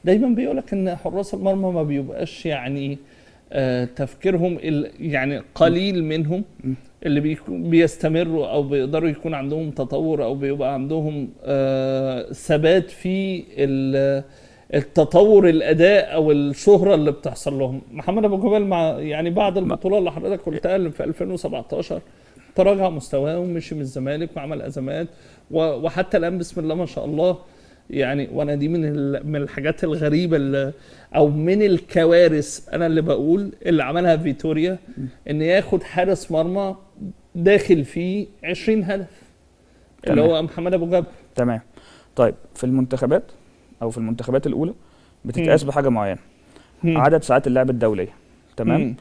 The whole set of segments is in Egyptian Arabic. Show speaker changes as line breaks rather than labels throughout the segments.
دايما بيقولك ان حراس المرمى ما بيبقاش يعني آه تفكيرهم ال- يعني قليل منهم
م.
اللي بيكون بيستمروا او بيقدروا يكون عندهم تطور او بيبقى عندهم آه ثبات في ال- التطور الاداء او الشهره اللي بتحصل لهم محمد ابو جبل مع يعني بعد البطوله اللي حضرتك قلتها اللي في 2017 تراجع مستواه ومشي من الزمالك وعمل ازمات و- وحتى الان بسم الله ما شاء الله يعني وانا دي من ال- من الحاجات الغريبه اللي او من الكوارث انا اللي بقول اللي عملها فيتوريا ان ياخد حارس مرمى داخل فيه 20 هدف اللي
تمام.
هو محمد ابو جبل
تمام طيب في المنتخبات او في المنتخبات الاولى بتتقاس
مم.
بحاجه معينه
مم.
عدد ساعات اللعب الدوليه تمام
مم.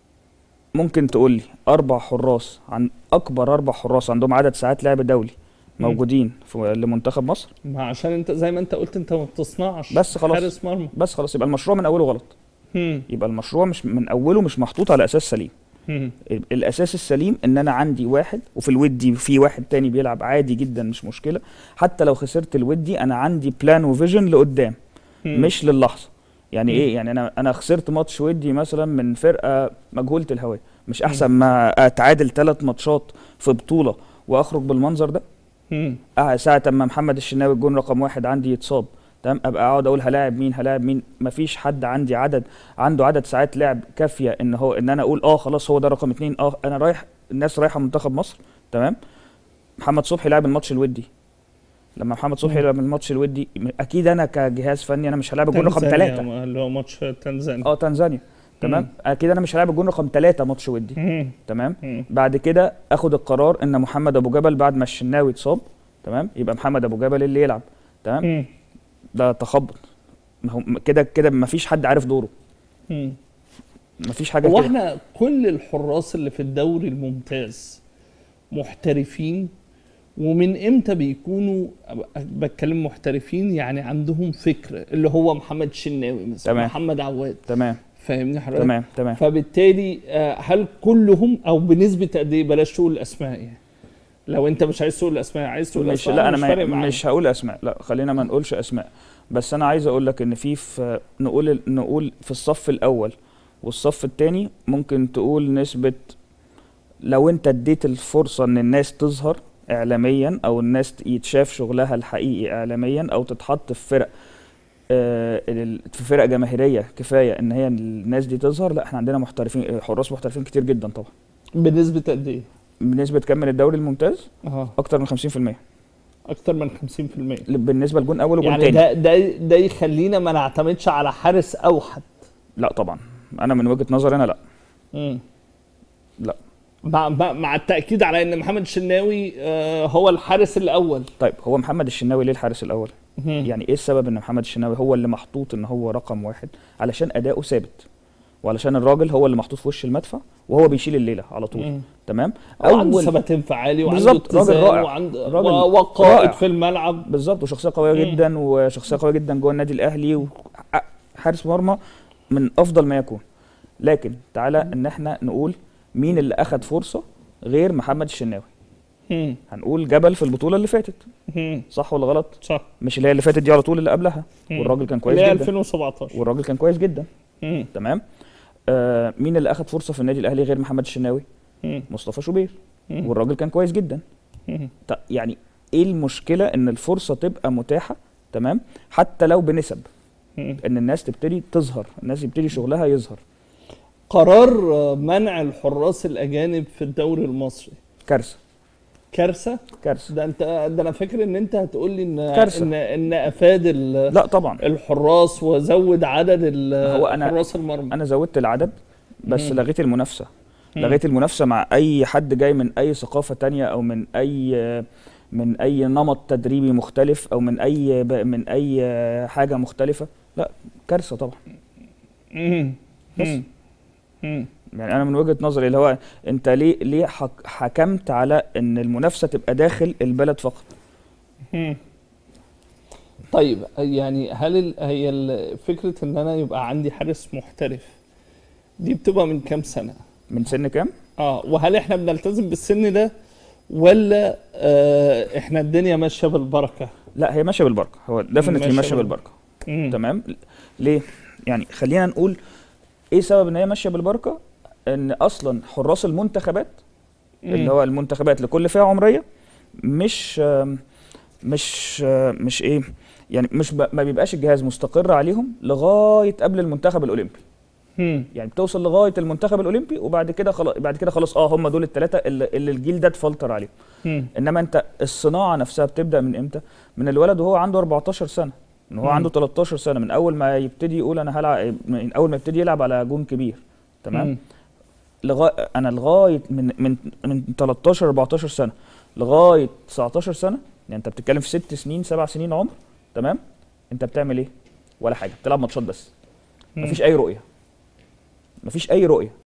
ممكن تقول لي اربع حراس عن اكبر اربع حراس عندهم عدد ساعات لعب دولي
مم.
موجودين في لمنتخب مصر
ما عشان انت زي ما انت قلت انت ما بتصنعش
بس خلاص.
حارس مرمى
بس خلاص يبقى المشروع من اوله غلط
مم.
يبقى المشروع مش من اوله مش محطوط على اساس سليم
مم.
الاساس السليم ان انا عندي واحد وفي الودي في واحد تاني بيلعب عادي جدا مش مشكله حتى لو خسرت الودي انا عندي بلان وفيجن لقدام
مم.
مش للحظه يعني
مم.
ايه يعني انا انا خسرت ماتش ودي مثلا من فرقه مجهوله الهويه مش احسن ما اتعادل ثلاث ماتشات في بطوله واخرج بالمنظر ده
مم.
آه ساعه ما محمد الشناوي الجون رقم واحد عندي يتصاب تمام ابقى اقعد اقول هلاعب مين هلاعب مين مفيش حد عندي عدد عنده عدد ساعات لعب كافيه ان هو ان انا اقول اه خلاص هو ده رقم اتنين اه انا رايح الناس رايحه منتخب مصر تمام محمد صبحي لعب الماتش الودي لما محمد صبحي
مم.
لعب الماتش الودي م- اكيد انا كجهاز فني انا مش هلاعب الجون رقم
تنزانيا،
ثلاثه
اللي هو ماتش تنزانيا
اه تنزانيا تمام اكيد انا مش هلاعب الجون رقم ثلاثه ماتش ودي
مم.
تمام
مم.
بعد كده اخد القرار ان محمد ابو جبل بعد ما الشناوي اتصاب تمام يبقى محمد ابو جبل اللي يلعب تمام
مم.
ده تخبط ما هو كده كده ما فيش حد عارف دوره
مم.
ما فيش حاجه
هو
كده
احنا كل الحراس اللي في الدوري الممتاز محترفين ومن امتى بيكونوا بتكلم محترفين يعني عندهم فكر اللي هو محمد شناوي مثلا
تمام.
محمد عواد
تمام
فاهمني حضرتك
تمام تمام
فبالتالي آه، هل كلهم او بنسبه قد ايه بلاش تقول الاسماء يعني لو انت مش عايز تقول الاسماء عايز تقول
مش
الاسماء
لا انا
فارق
ما
معايا.
مش هقول اسماء لا خلينا ما نقولش اسماء بس انا عايز اقول لك ان في في نقول نقول في الصف الاول والصف الثاني ممكن تقول نسبه لو انت اديت الفرصه ان الناس تظهر اعلاميا او الناس يتشاف شغلها الحقيقي اعلاميا او تتحط في فرق آه، ال- في فرق جماهيريه كفايه ان هي الناس دي تظهر لا احنا عندنا محترفين حراس محترفين كتير جدا طبعا
بنسبه قد ايه؟
بنسبه كام من الدوري الممتاز
اه
اكتر من 50%
اكتر من 50%
بالنسبه لجون اول وجون
يعني
تاني
ده ده ده يخلينا ما نعتمدش على حارس اوحد
لا طبعا انا من وجهه نظري انا لا
مم.
لا.
مع, مع, مع التاكيد على ان محمد الشناوي آه هو الحارس الاول
طيب هو محمد الشناوي ليه الحارس الاول
مم.
يعني ايه السبب ان محمد الشناوي هو اللي محطوط ان هو رقم واحد علشان اداؤه ثابت وعلشان الراجل هو اللي محطوط في وش المدفع وهو بيشيل الليله على طول
مم.
تمام
هو عنده ثبات انفعالي وعنده
بالظبط، راجل
اتزان
رائع.
وعنده
راجل
و- وقائد
رائع.
في الملعب
بالظبط وشخصيه قويه
مم.
جدا وشخصيه قويه جدا جوه النادي الاهلي وحارس مرمى من افضل ما يكون لكن تعالى ان احنا نقول مين اللي اخذ فرصه غير محمد الشناوي
مم.
هنقول جبل في البطوله اللي فاتت
مم.
صح ولا غلط
صح
مش اللي هي اللي فاتت دي على طول اللي قبلها
مم.
والراجل كان كويس
اللي هي
جدا
2017
والراجل كان كويس جدا
مم.
تمام آه مين اللي اخذ فرصه في النادي الاهلي غير محمد الشناوي
مم.
مصطفى شوبير
مم.
والراجل كان كويس جدا
مم.
ط- يعني ايه المشكله ان الفرصه تبقى متاحه تمام حتى لو بنسب
مم.
ان الناس تبتدي تظهر الناس يبتدي شغلها يظهر
قرار آه، منع الحراس الاجانب في الدوري المصري
كارثه
كارثه
كارثه
ده انت ده انا فاكر ان انت هتقول لي ان
كارثة.
ان ان افاد ال-
لا طبعا
الحراس وزود عدد ال-
هو أنا-
حراس المرمى
انا زودت العدد بس
مم.
لغيت المنافسه
مم.
لغيت المنافسه مع اي حد جاي من اي ثقافه تانية او من اي من اي نمط تدريبي مختلف او من اي ب- من اي حاجه مختلفه لا كارثه طبعا
مم.
بس.
مم. مم.
يعني انا من وجهه نظري اللي هو انت ليه ليه حك حكمت على ان المنافسه تبقى داخل البلد فقط
مم. طيب يعني هل ال- هي ال- فكره ان انا يبقى عندي حارس محترف دي بتبقى من كام سنه؟
من سن كام
اه وهل احنا بنلتزم بالسن ده ولا آه احنا الدنيا ماشيه بالبركه؟
لا هي ماشيه بالبركه هو ديفنتلي
ماشية
ماشيه
بال-
بالبركه
مم.
تمام ليه يعني خلينا نقول ايه سبب ان هي ماشيه بالبركه ان اصلا حراس المنتخبات اللي هو المنتخبات لكل فئه عمريه مش آم، مش آم، مش ايه يعني مش ب... ما بيبقاش الجهاز مستقر عليهم لغايه قبل المنتخب الاولمبي
مم.
يعني بتوصل لغايه المنتخب الاولمبي وبعد كده خلاص بعد كده خلاص اه هم دول الثلاثه اللي, اللي الجيل ده اتفلتر عليهم
مم.
انما انت الصناعه نفسها بتبدا من امتى من الولد وهو عنده 14 سنه من هو
مم.
عنده 13 سنه من اول ما يبتدي يقول انا هلعب من اول ما يبتدي يلعب على جون كبير تمام
مم.
لغايه انا لغايه من من من 13 14 سنه لغايه 19 سنه يعني انت بتتكلم في ست سنين سبع سنين عمر تمام انت بتعمل ايه ولا حاجه بتلعب ماتشات بس
مم.
مفيش اي رؤيه مفيش اي رؤيه